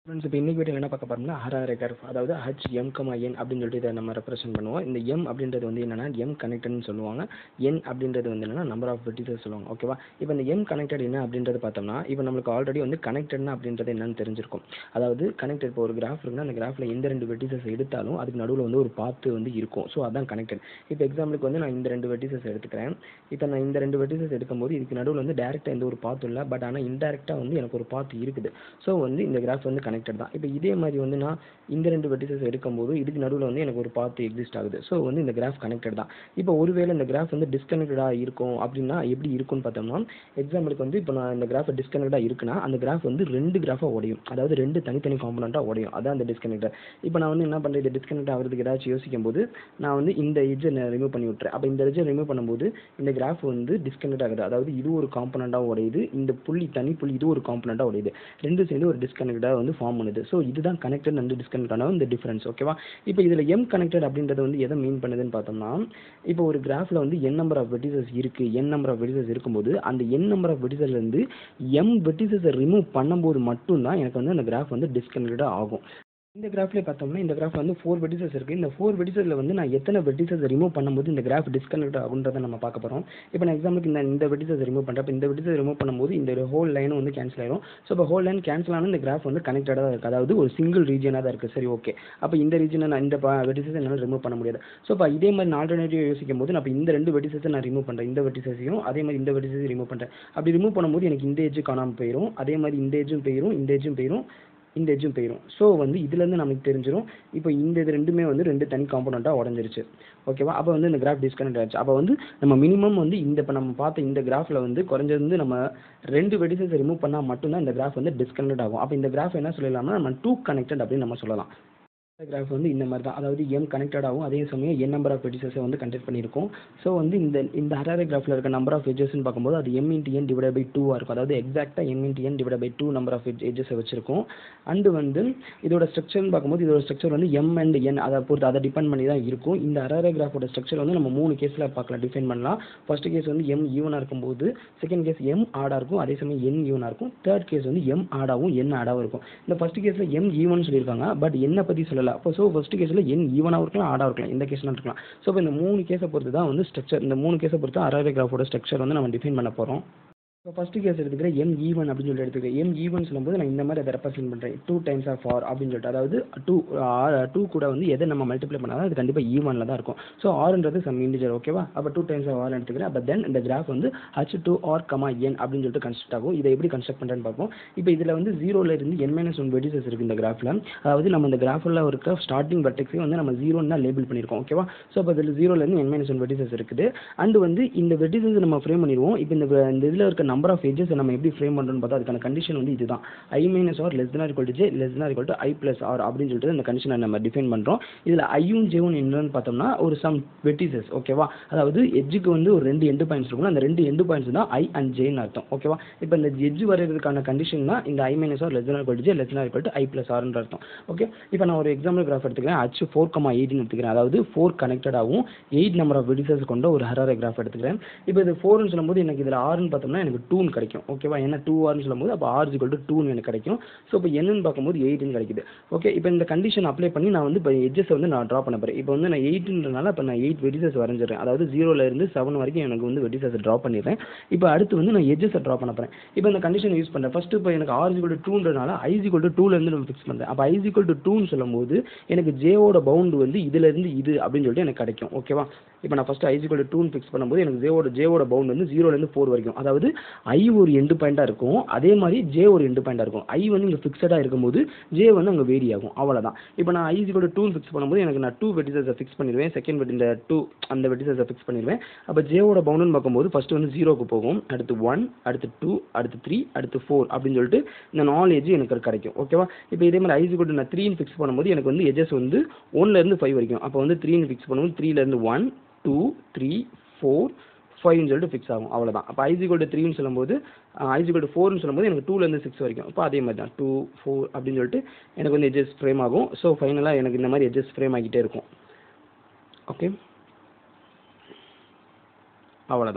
friends இப்போ இன்னைக்கு video என்ன பார்க்க போறோம்னா ஹராரே கர்வ் அதாவது ஹச் எம் கமா என் அப்படின்னு சொல்லிட்டு இதை நம்ம ரெப்ரசென்ட் பண்ணுவோம் இந்த எம் அப்படின்றது வந்து என்னன்னா எம் கனெக்டட்னு சொல்லுவாங்க என் அப்படின்றது வந்து என்னன்னா நம்பர் ஆஃப் வெட்டிசஸ் சொல்லுவாங்க ஓகேவா இப்போ இந்த எம் கனெக்டட் என்ன அப்படின்றது பார்த்தோம்னா இப்போ நம்மளுக்கு ஆல்ரெடி வந்து கனெக்டட்னா அப்படின்றது என்னன்னு தெரிஞ்சிருக்கும் அதாவது கனெக்டட் இப்போ ஒரு கிராஃப் இருக்குன்னா அந்த கிராஃபில் எந்த ரெண்டு வெட்டிசஸ் எடுத்தாலும் அதுக்கு நடுவில் வந்து ஒரு பாத்து வந்து இருக்கும் ஸோ அதான் கனெக்டட் இப்போ எக்ஸாம்பிளுக்கு வந்து நான் இந்த ரெண்டு வெட்டிசஸ் எடுத்துக்கிறேன் இப்போ நான் இந்த ரெண்டு வெட்டிசஸ் எடுக்கும்போது இதுக்கு நடுவில் வந்து டேரெக்டாக எந்த ஒரு பாத்து இல்லை பட் ஆனால் இன்டெரக்டாக வந்து எனக்கு ஒரு பாத்து இருக்குது ஸோ வந்து இந்த கிராஃப் வந்து கனெக்டட் தான் இப்போ இதே மாதிரி வந்து நான் இந்த ரெண்டு வெட்டிசஸ் எடுக்கும்போது இதுக்கு நடுவில் வந்து எனக்கு ஒரு பாத்து எக்ஸிஸ்ட் ஆகுது ஸோ வந்து இந்த கிராஃப் கனெக்டட் தான் இப்போ ஒருவேளை இந்த கிராஃப் வந்து டிஸ்கனெக்டடாக இருக்கும் அப்படின்னா எப்படி இருக்கும்னு பார்த்தோம்னா எக்ஸாம்பிளுக்கு வந்து இப்போ நான் இந்த கிராஃப் டிஸ்கனெக்டாக இருக்குன்னா அந்த கிராஃப் வந்து ரெண்டு கிராஃபாக உடையும் அதாவது ரெண்டு தனித்தனி காம்பனண்ட்டாக உடையும் அதான் அந்த டிஸ்கனெக்டர் இப்போ நான் வந்து என்ன பண்ணுறது இது டிஸ்கனெக்ட் ஆகிறதுக்கு ஏதாச்சும் யோசிக்கும் போது நான் வந்து இந்த எஜ்ஜை ரிமூவ் பண்ணி விட்டுறேன் அப்போ இந்த எஜ்ஜை ரிமூவ் பண்ணும்போது இந்த கிராஃப் வந்து டிஸ்கனெக்ட் ஆகுது அதாவது இது ஒரு காம்பனண்ட்டாக உடையுது இந்த புள்ளி தனி புள்ளி இது ஒரு காம்பனண்ட்டாக உடையுது ரெண்டும் சேர்ந்து ஒரு டிஸ்கனெக்டாக வந்து ஃபார்ம் பண்ணுது ஸோ இதுதான் கனெக்டட் அண்ட் டிஸ்கனெக்டான இந்த டிஃபரன்ஸ் ஓகேவா இப்போ இதில் எம் கனெக்டட் அப்படின்றது வந்து எதை மீன் பண்ணுதுன்னு பார்த்தோம்னா இப்போ ஒரு கிராஃபில் வந்து என் நம்பர் ஆஃப் வெட்டிசஸ் இருக்குது என் நம்பர் ஆஃப் வெட்டிசஸ் இருக்கும்போது அந்த என் நம்பர் ஆஃப் வெட்டிசஸ்லேருந்து எம் வெட்டிசஸை ரிமூவ் பண்ணும்போது மட்டும்தான் எனக்கு வந்து அந்த கிராஃப் வந்து டிஸ்கனெக்டடாக ஆகும் இந்த கிராஃப்லேயே பார்த்தோம்னா இந்த கிராஃப்ல வந்து ஃபோர் வெட்டிசஸ் இருக்குது இந்த ஃபோர் வெட்டிசஸில் வந்து நான் எத்தனை வெட்டிசஸ் ரிமூவ் பண்ணும்போது இந்த கிராஃப் டிஸ்கனெக்ட் ஆகுன்றதை நம்ம பார்க்க போகிறோம் இப்போ நான் எக்ஸாம்பிளுக்கு இந்த இந்த வெட்டிசஸ் ரிமூவ் பண்ணுறேன் இந்த வெட்டிசஸ் ரிமூவ் பண்ணும்போது இந்த ஹோல் லைனும் வந்து கேன்சல் ஆயிரும் ஸோ இப்போ ஹோல் லைன் கேன்சல் ஆனால் இந்த கிராஃப் வந்து கனெக்டடாக இருக்குது அதாவது ஒரு சிங்கிள் ரீஜனாக தான் இருக்குது சரி ஓகே அப்போ இந்த ரீஜனை நான் இந்த வெட்டிசஸ் என்னால் ரிமூவ் பண்ண முடியாது ஸோ இப்போ இதே மாதிரி நான் ஆல்டர்னேட்டிவ் யோசிக்கும் போது நான் இப்போ இந்த ரெண்டு வெட்டிசஸை நான் ரிமூவ் பண்ணுறேன் இந்த வெட்டிசஸையும் அதே மாதிரி இந்த வெட்டிசஸையும் ரிமூவ் பண்ணுறேன் அப்படி ரிமூவ் பண்ணும்போது எனக்கு இந்த எஜ்ஜு காணாமல் போயிடும் அதே மாதிரி இந்த எஜ்ஜும் போயிடும் இந்த எஜ்ஜும் போயிடும் இந்த எஜ்ஜும் போயிடும் ஸோ வந்து இதுலேருந்து நமக்கு தெரிஞ்சிடும் இப்போ இந்த இது ரெண்டுமே வந்து ரெண்டு தனி காம்பனண்ட்டாக உடஞ்சிருச்சு ஓகேவா அப்போ வந்து இந்த கிராஃப் டிஸ்கனெக்ட் ஆச்சு அப்போ வந்து நம்ம மினிமம் வந்து இந்த இப்போ நம்ம பார்த்த இந்த கிராஃபில் வந்து குறைஞ்சது வந்து நம்ம ரெண்டு வெடிசஸ் ரிமூவ் பண்ணால் மட்டும்தான் இந்த கிராஃப் வந்து டிஸ்கனெக்ட் ஆகும் அப்போ இந்த கிராஃப் என்ன சொல்லலாம்னா நம்ம டூ கனெக்டட் அப்படின்னு நம்ம சொல்லலாம் இந்த கிராஃப் வந்து இந்த மாதிரி தான் அதாவது எம் கனெக்டடாகவும் அதே சமயம் என் நம்பர் ஆஃப் வெடிசஸை வந்து கண்டக்ட் பண்ணியிருக்கோம் ஸோ வந்து இந்த இந்த ஹராரே கிராஃபில் இருக்க நம்பர் ஆஃப் எஜஸ்ன்னு பார்க்கும்போது அது m into n divide by டூவாக இருக்கும் அதாவது எக்ஸாக்டாக m into n divide by two number of எஜஸை வச்சிருக்கோம் அண்டு வந்து இதோட ஸ்ட்ரக்சர்னு பார்க்கும்போது இதோட ஸ்ட்ரக்சர் வந்து எம் அண்ட் என் அதை பொறுத்து அதை டிபெண்ட் பண்ணி தான் இருக்கும் இந்த ஹராரே கிராஃபோட ஸ்ட்ரக்சர் வந்து நம்ம மூணு கேஸில் பார்க்கலாம் டிஃபைன் பண்ணலாம் ஃபர்ஸ்ட் கேஸ் வந்து எம் ஈவனாக இருக்கும்போது செகண்ட் கேஸ் எம் ஆடாக இருக்கும் அதே சமயம் என் ஈவனாக இருக்கும் தேர்ட் கேஸ் வந்து எம் ஆடாகவும் என் ஆடாகவும் இருக்கும் இந்த ஃபர்ஸ்ட் கேஸில் எம் ஈவன் சொல்லியிருக்காங்க பட் என்னை பற்றி சொல்லலை அப்போ ஸோ ஃபர்ஸ்ட் கேஸில் என் ஈவனாக இருக்கலாம் ஆடாக இருக்கலாம் இந்த கேஸ்லாம் இருக்கலாம் ஸோ இப்போ இந்த மூணு கேஸை பொறுத்து தான் வந்து ஸ்ட்ரக்சர் இந்த மூணு கேஸை பொறுத்து ஹராரே கிராஃபோட ஸ்ட்ரக்சர் வந்து நம்ம டிஃபைன் பண்ண போகிறோம் இப்போ ஃபஸ்ட்டு கேஸ் எடுத்துக்கிற எம் ஈவன் அப்படின்னு சொல்லி எடுத்துக்கிறேன் எம் ஈவன் சொல்லும்போது நான் இந்த மாதிரி அதை ரெப்ரசென்ட் பண்ணுறேன் டூ டைம்ஸ் ஆஃப் ஆர் அப்படின்னு சொல்லிட்டு அதாவது டூ டூ கூட வந்து எதை நம்ம மல்டிப்ளை பண்ணாலும் அது கண்டிப்பாக ஈவனில் தான் இருக்கும் ஸோ ஆர்ன்றது சம் இண்டிஜர் ஓகேவா அப்போ டூ டைம்ஸ் ஆஃப் ஆர் எடுத்துக்கிறேன் அப்போ தென் இந்த கிராஃப் வந்து H two r comma n அப்படின்னு சொல்லிட்டு கன்ஸ்ட்ரக்ட் ஆகும் இதை எப்படி கன்ஸ்ட்ரக்ட் பண்ணுறேன்னு பார்ப்போம் இப்போ இதில் வந்து ஜீரோல இருந்து என் மைனஸ் ஒன் வெடிசஸ் இருக்குது இந்த கிராஃபில் அதாவது நம்ம இந்த கிராஃபில் இருக்க ஸ்டார்டிங் வெர்டெக்ஸே வந்து நம்ம ஜீரோன்னு தான் லேபிள் பண்ணியிருக்கோம் ஓகேவா ஸோ இப்போ இதில் ஜீரோலேருந்து என் மைனஸ் ஒன் வெடிசஸ் இருக்குது அண்ட் வந்து இந்த வெடிசஸ் நம்ம ஃப்ரேம் பண்ணிடுவோம் இப்போ இந்த இந்த இதில் இருக்க நம்பர் ஆஃப் எஜஸ் நம்ம எப்படி ஃப்ரேம் பண்ணுறோம்னு பார்த்தா அதுக்கான கண்டிஷன் வந்து இதுதான் i minus r less than equal to j less than equal to i plus r அப்படின்னு சொல்லிட்டு அந்த கண்டிஷனை நம்ம டிஃபைன் பண்ணுறோம் இதில் ஐயும் ஜேவும் என்னன்னு பார்த்தோம்னா ஒரு சம் வெட்டிசஸ் ஓகேவா அதாவது எஜ்ஜுக்கு வந்து ஒரு ரெண்டு எண்டு பாயிண்ட்ஸ் இருக்கும் அந்த ரெண்டு எண்டு பாயிண்ட்ஸ் தான் ஐ அண்ட் ஜேன்னு அர்த்தம் ஓகேவா இப்போ இந்த எஜ்ஜு வரைகிறதுக்கான கண்டிஷன் தான் இந்த i minus r less than equal to j less than equal to i plus ஆர்ன்ற அர்த்தம் ஓகே இப்போ நான் ஒரு எக்ஸாம்பிள் கிராஃப் எடுத்துக்கிறேன் ஹச் ஃபோர் கமா எயிட்னு எடுத்துக்கிறேன் அதாவது ஃபோர் கனெக்டடாகவும் எயிட் நம்பர் ஆஃப் வெடிசஸ் கொண்ட ஒரு ஹராரே கிராஃப் எடுத்துக்கிறேன் இப்போ இது ஃபோர்னு சொல்லும்போது எனக்கு இதில் ஆறுன்னு பார்த்தோம்னா எனக்கு டூன்னு கிடைக்கும் ஓகேவா ஏன்னா டூ ஆர்னு சொல்லும்போது அப்போ ஆர் இக்குவல் டு டூன்னு எனக்கு கிடைக்கும் ஸோ இப்போ என்னன்னு பார்க்கும்போது எயிட்னு கிடைக்குது ஓகே இப்போ இந்த கண்டிஷன் அப்ளை பண்ணி நான் வந்து இப்போ எஜ்ஜஸ் வந்து நான் ட்ரா பண்ண போகிறேன் இப்போ வந்து நான் எயிட்ன்றனால இப்போ நான் எயிட் வெடிசஸ் வரைஞ்சிடுறேன் அதாவது ஜீரோல இருந்து செவன் வரைக்கும் எனக்கு வந்து வெடிசஸ் ட்ரா பண்ணிடுறேன் இப்போ அடுத்து வந்து நான் எஜ்ஜஸை ட்ரா பண்ண போகிறேன் இப்போ இந்த கண்டிஷன் யூஸ் பண்ணுறேன் ஃபஸ்ட்டு இப்போ எனக்கு ஆர் இக்குவல் டு டூன்றனால ஐ இக்குவல் டு டூலேருந்து நம்ம ஃபிக்ஸ் பண்ணுறேன் அப்போ ஐ இக்குவல் டு டூன்னு சொல்லும்போது எனக்கு ஜேவோட பவுண்டு வந்து இதுலேருந்து இது அப்படின்னு சொல்லிட்டு எனக்கு கிடைக்கும் ஓகேவா இப்போ நான் ஃபஸ்ட்டு ஐ இக்குவல் டு டூன்னு ஃபிக்ஸ் பண்ணும்போது எனக்கு ஜேவோட ஜேவோட பவுண்ட் வந்து ஜீரோலேருந்து ஃபோர் வரைக்கும் அதாவது ஐ ஒரு எண்டு பாயிண்ட்டாக இருக்கும் அதே மாதிரி ஜே ஒரு எண்டு பாயிண்டாக இருக்கும் ஐ வந்து இங்கே ஃபிக்ஸடாக இருக்கும்போது ஜே வந்து அங்கே வேரி ஆகும் அவ்வளோதான் இப்போ நான் ஐ கூட டூ ஃபிக்ஸ் பண்ணும்போது எனக்கு நான் டூ வெட்டிசஸை ஃபிக்ஸ் பண்ணிடுவேன் செகண்ட் வெட் இந்த டூ அந்த வெட்டிசஸை ஃபிக்ஸ் பண்ணிடுவேன் அப்போ ஜேவோட பவுண்டுன்னு பார்க்கும்போது ஃபஸ்ட்டு வந்து ஜீரோக்கு போகும் அடுத்து ஒன் அடுத்து டூ அடுத்து த்ரீ அடுத்து ஃபோர் அப்படின்னு சொல்லிட்டு இந்த நாலேஜ் எனக்கு கிடைக்கும் ஓகேவா இப்போ இதே மாதிரி ஐசி கூட நான் த்ரீன்னு ஃபிக்ஸ் பண்ணும்போது எனக்கு வந்து எஜஸ் வந்து ஒன்லேருந்து ஃபைவ் வரைக்கும் அப்போ வந்து த்ரீன்னு ஃபிக்ஸ் பண்ணும்போது த்ரீலேருந்து ஒன் டூ த்ரீ ஃபோர் ஃபைவ்னு சொல்லிட்டு ஃபிக்ஸ் ஆகும் அவ்வளோதான் அப்போ ஐசி கோல்டு த்ரீன்னு சொல்லும்போது ஐசி கோல்டு ஃபோர்னு சொல்லும்போது எனக்கு டூலேருந்து சிக்ஸ் வரைக்கும் அப்போ அதே மாதிரி தான் டூ ஃபோர் அப்படின்னு சொல்லிட்டு எனக்கு வந்து எட்ஜஸ் ஃப்ரேம் ஆகும் ஸோ ஃபைனலாக எனக்கு இந்த மாதிரி எட்ஜஸ் ஃப்ரேம் ஆகிட்டே இருக்கும் ஓகே அவ்வளோதான்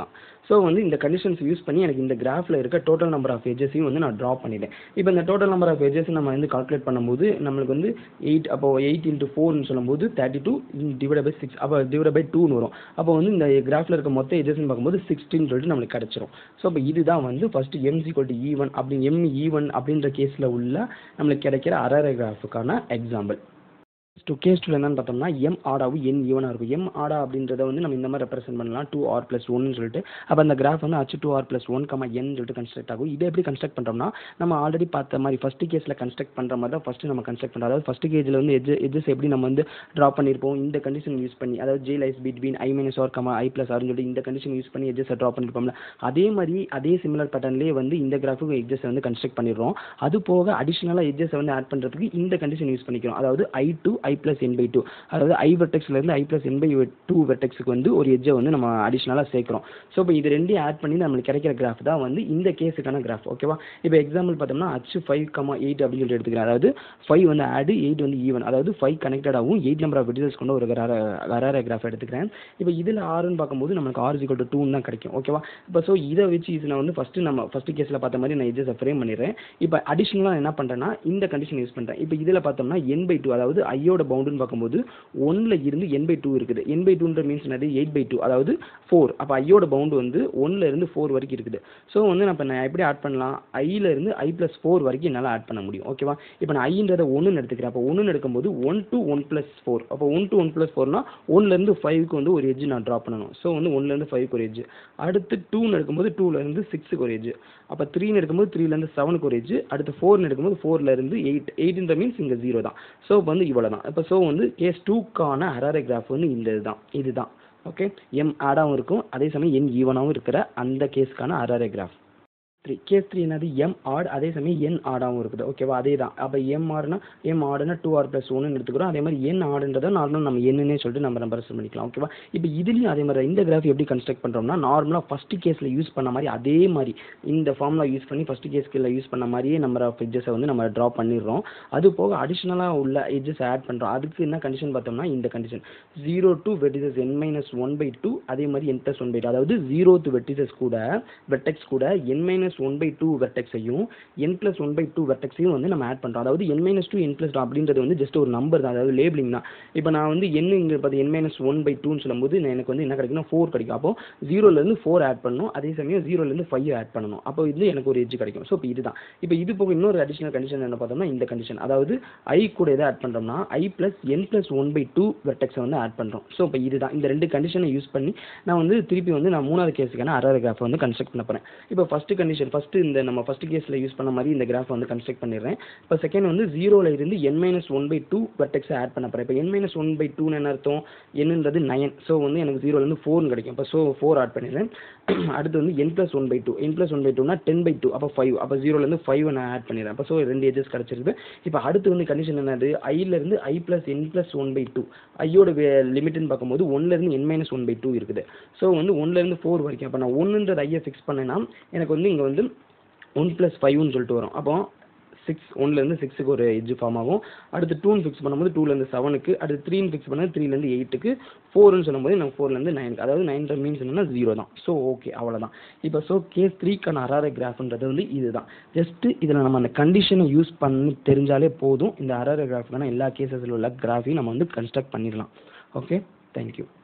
ஸோ வந்து இந்த கண்டிஷன்ஸ் யூஸ் பண்ணி எனக்கு இந்த கிராஃபில் இருக்க டோட்டல் நம்பர் ஆஃப் எஜஸையும் வந்து நான் ட்ரா பண்ணிட்டேன் இப்போ இந்த டோட்டல் நம்பர் ஆஃப் எஜஸ் நம்ம வந்து கால்குலேட் பண்ணும்போது நம்மளுக்கு வந்து எயிட் அப்போ எயிட் இன்ட்டு ஃபோர்னு சொல்லும்போது thirty two divide by six அப்போ டிவைட் பை டூன்னு வரும் அப்போ வந்து இந்த கிராஃபில் இருக்க மொத்த எஜஸ்ன்னு பார்க்கும்போது சிக்ஸ்டின்னு சொல்லிட்டு நம்மளுக்கு கிடச்சிரும் ஸோ இப்போ இதுதான் வந்து first m equal to even அப்படி எம் ஈவன் அப்படின்ற கேஸில் உள்ள நம்மளுக்கு கிடைக்கிற அரரை கிராஃபுக்கான எக்ஸாம்பிள் டு கேஸ் டூ என்னன்னு பார்த்தோம்னா எம் ஆடாவும் என் ஈவனாக இருக்கும் எம் ஆடா அப்படின்றத வந்து நம்ம இந்த மாதிரி ரெப்ரசென்ட் பண்ணலாம் டூ ஆர் ப்ளஸ் ஒன்னு சொல்லிட்டு அப்போ அந்த கிராஃப் வந்து H two r plus one comma n சொல்லிட்டு கன்ஸ்ட்ரக்ட் ஆகும் இதை எப்படி கன்ஸ்ட்ரக்ட் பண்ணுறோம்னா நம்ம ஆல்ரெடி பார்த்த மாதிரி ஃபஸ்ட் கேஸில் கன்ஸ்ட்ரக்ட் பண்ணுற மாதிரி தான் ஃபஸ்ட்டு நம்ம கன்ஸ்ட்ரக்ட் பண்ணுறோம் அதாவது ஃபஸ்ட் கேஜில் வந்து எஜ் எஜஸ் எப்படி நம்ம வந்து ட்ரா பண்ணியிருப்போம் இந்த கண்டிஷன் யூஸ் பண்ணி அதாவது j lies between i minus r comma i plus ஆர்னு சொல்லிட்டு இந்த கண்டிஷன் யூஸ் பண்ணி எஜஸை ட்ரா பண்ணியிருப்போம்ல அதே மாதிரி அதே சிமிலர் பேட்டர்ன்லேயே வந்து இந்த கிராஃபுக்கு எஜஸை வந்து கன்ஸ்ட்ரக்ட் பண்ணிடுறோம் அது போக அடிஷ்னலாக எஜஸை வந்து ஆட் பண்ணுறதுக்கு இந்த கண்டிஷன் யூஸ் பண்ணிக்கிறோம் அதாவது i two i plus n by two அதாவது ஐ வெர்டெக்ஸ்லேருந்து i plus n by two வெர்டெக்ஸுக்கு வந்து ஒரு எஜ்ஜை வந்து நம்ம அடிஷ்னலாக சேர்க்குறோம் ஸோ இப்போ இது ரெண்டையும் ஆட் பண்ணி நம்மளுக்கு கிடைக்கிற கிராஃப் தான் வந்து இந்த கேஸுக்கான கிராஃப் ஓகேவா இப்போ எக்ஸாம்பிள் பார்த்தோம்னா ஹச் ஃபைவ் கமா எயிட் அப்படின்னு சொல்லிட்டு எடுத்துக்கிறேன் அதாவது ஃபைவ் வந்து ஆடு எயிட் வந்து ஈவன் அதாவது ஃபைவ் கனெக்டடாகவும் எயிட் நம்பர் ஆஃப் வெட்டிசஸ் கொண்ட ஒரு கரார கிராஃப் எடுத்துக்கிறேன் இப்போ இதில் ஆறுன்னு பார்க்கும்போது நமக்கு ஆறு ஈக்குவல் டு டூன்னு தான் கிடைக்கும் ஓகேவா இப்போ ஸோ இதை வச்சு இது நான் வந்து ஃபஸ்ட்டு நம்ம ஃபஸ்ட்டு கேஸில் பார்த்த மாதிரி நான் எஜ்ஜஸை ஃப்ரேம் பண்ணிடுறேன் இப்போ அடிஷ்னலாக என்ன பண்ணுறேன்னா இந்த கண்டிஷன் யூஸ் பண்ணுறேன் இப்போ இதில் பார்த்தோம்னா என் பை டூ அதாவது ஐயோட பவுண்டுன்னு பார்க்கும்போது ஒன்னில் இருந்து என் பை டூ இருக்குது என் பை டூன்ற மீன்ஸ் என்னது எயிட் பை டூ அதாவது ஃபோர் அப்போ ஐயோட பவுண்டு வந்து ஒன்னில் இருந்து ஃபோர் வரைக்கும் இருக்குது ஸோ வந்து நான் இப்போ நான் எப்படி ஆட் பண்ணலாம் ஐயில் இருந்து ஐ ப்ளஸ் ஃபோர் வரைக்கும் என்னால் ஆட் பண்ண முடியும் ஓகேவா இப்போ நான் ஐன்றதை ஒன்றுன்னு எடுத்துக்கிறேன் அப்போ ஒன்றுன்னு எடுக்கும்போது one to one plus four அப்போ ஒன் டு ஒன் ப்ளஸ் ஃபோர்னா ஒன்லேருந்து ஃபைவ்க்கு வந்து ஒரு எஜ் நான் ட்ரா பண்ணணும் ஸோ வந்து ஒன்லேருந்து ஃபைவ்க்கு ஒரு எஜ் அடுத்து டூன்னு எடுக்கும்போது டூலேருந்து சிக்ஸுக்கு ஒரு எஜ் அப்போ த்ரீன்னு எடுக்கும்போது த்ரீலேருந்து செவனுக்கு ஒரு எஜ் அடுத்து ஃபோர்னு எடுக்கும்போது ஃபோர்லேருந்து எயிட் எயிட்ன்ற மீன்ஸ் இங்கே ஜீரோ தான் ஸோ இப்போ வந்து இவ்வளோ தான் இப்போ ஸோ வந்து கேஸ் டூக்கான ஹராரே கிராஃப் வந்து இந்த இதுதான் இதுதான் ஓகே எம் ஆடாகவும் இருக்கும் அதே சமயம் என் ஈவனாகவும் இருக்கிற அந்த கேஸ்க்கான Harary graph three case three என்னது எம் ஆட் அதே சமயம் என் ஆடாகவும் இருக்குது ஓகேவா அதே தான் அப்போ எம் ஆடுனா எம் ஆடுனா டூ ஆர் ப்ளஸ் ஒன்று எடுத்துக்கிறோம் அதே மாதிரி என் ஆடுன்றதை நார்மலாக நம்ம என்னன்னே சொல்லிட்டு நம்ம ரெப்ரசன்ட் பண்ணிக்கலாம் ஓகேவா இப்போ இதுலேயும் அதே மாதிரி இந்த கிராஃப் எப்படி கன்ஸ்ட்ரக்ட் பண்ணுறோம்னா நார்மலாக ஃபஸ்ட்டு கேஸில் யூஸ் பண்ண மாதிரி அதே மாதிரி இந்த ஃபார்முலா யூஸ் பண்ணி ஃபஸ்ட்டு கேஸ்கில் யூஸ் பண்ண மாதிரியே நம்பர் ஆஃப் எட்ஜஸை வந்து நம்ம ட்ரா பண்ணிடுறோம் அது போக அடிஷ்னலாக உள்ள எட்ஜஸ் ஆட் பண்ணுறோம் அதுக்கு என்ன கண்டிஷன் பார்த்தோம்னா இந்த condition zero to vertices n minus one by two அதே மாதிரி n plus one by two அதாவது ஜீரோத்து வெட்டிசஸ் கூட வெட்டெக்ஸ் கூட n minus one by two வெர்டெக்ஸையும் n plus one by two வெர்டெக்ஸையும் வந்து நம்ம ஆட் பண்ணுறோம் அதாவது n minus two n plus two அப்படின்றது வந்து ஜஸ்ட் ஒரு நம்பர் தான் அதாவது லேபிளிங் தான் இப்போ நான் வந்து என் இங்கே பார்த்து என் மைனஸ் ஒன் பை டூன்னு சொல்லும்போது நான் எனக்கு வந்து என்ன கிடைக்கும்னா ஃபோர் கிடைக்கும் அப்போ ஜீரோலேருந்து ஃபோர் ஆட் பண்ணணும் அதே சமயம் ஜீரோலேருந்து ஃபைவ் ஆட் பண்ணணும் அப்போ இது எனக்கு ஒரு எஜ் கிடைக்கும் ஸோ இப்போ இதுதான் இப்போ இது போக இன்னொரு அடிஷனல் கண்டிஷன் என்ன பார்த்தோம்னா இந்த கண்டிஷன் அதாவது ஐ கூட எதை ஆட் பண்ணுறோம்னா i plus n plus one by two வெர்டெக்ஸை வந்து ஆட் பண்ணுறோம் ஸோ இப்போ இதுதான் இந்த ரெண்டு கண்டிஷனை யூஸ் பண்ணி நான் வந்து திருப்பி வந்து நான் மூணாவது கேஸுக்கான அரர் கிராஃபை வந்து கன்ஸ்ட்ரக்ட் பண்ண போகிறேன் இப்போ ஃபஸ்ட்டு கண்டிஷன் ஃபஸ்ட்டு இந்த நம்ம ஃபஸ்ட் கேஸில் யூஸ் பண்ண மாதிரி இந்த கிராஃப் வந்து கன்ஸ்ட்ரக்ட் பண்ணிடுறேன் இப்போ செகண்ட் வந்து ஜீரோவில் இருந்து n minus one by two வெர்டெக்ஸை ஆட் பண்ண போகிறேன் இப்போ என் மைனஸ் ஒன் பை டூன்னு என்ன அர்த்தம் என்னன்றது நயன் ஸோ வந்து எனக்கு ஜீரோலேருந்து ஃபோர்னு கிடைக்கும் இப்போ ஸோ ஃபோர் ஆட் பண்ணிடுறேன் அடுத்து வந்து n plus one by two n plus one by டூனா டென் பை டூ அப்போ ஃபைவ் அப்போ ஜீரோலேருந்து ஃபைவ் நான் ஆட் பண்ணிடுறேன் அப்போ ஸோ ரெண்டு ஏஜஸ் கிடச்சிருக்கு இப்போ அடுத்து வந்து கண்டிஷன் என்னது ஐலேருந்து i plus n plus one by two ஐயோட லிமிட்னு பார்க்கும்போது ஒன்லேருந்து n minus one by two இருக்குது ஸோ வந்து ஒன்லேருந்து ஃபோர் வரைக்கும் அப்போ நான் ஒன்றுன்றது ஐயை ஃபிக்ஸ் பண்ணேன்னா எனக்கு வந்து இங்கே வந்து ஒன் ப்ளஸ் ஃபைவ்னு சொல்லிட்டு வரும் அப்போ சிக்ஸ் ஒன்லேருந்து சிக்ஸுக்கு ஒரு எஜ்ஜு ஃபார்ம் ஆகும் அடுத்து டூன்னு ஃபிக்ஸ் பண்ணும்போது டூலேருந்து செவனுக்கு அடுத்து த்ரீன்னு ஃபிக்ஸ் பண்ணது த்ரீலேருந்து எயிட்டுக்கு ஃபோர்னு சொல்லும்போது எனக்கு ஃபோர்லேருந்து நைனுக்கு அதாவது நைன் மீன்ஸ் என்னன்னா ஜீரோ தான் ஸோ ஓகே அவ்வளோதான் இப்போ ஸோ கேஸ் த்ரீக்கான அரார கிராஃப்ன்றது வந்து இதுதான் ஜஸ்ட்டு இதில் நம்ம அந்த கண்டிஷனை யூஸ் பண்ணி தெரிஞ்சாலே போதும் இந்த அரார கிராஃப்க்கான எல்லா கேசஸில் உள்ள கிராஃபையும் நம்ம வந்து கன்ஸ்ட்ரக்ட் பண்ணிடலாம் ஓகே தேங்க்யூ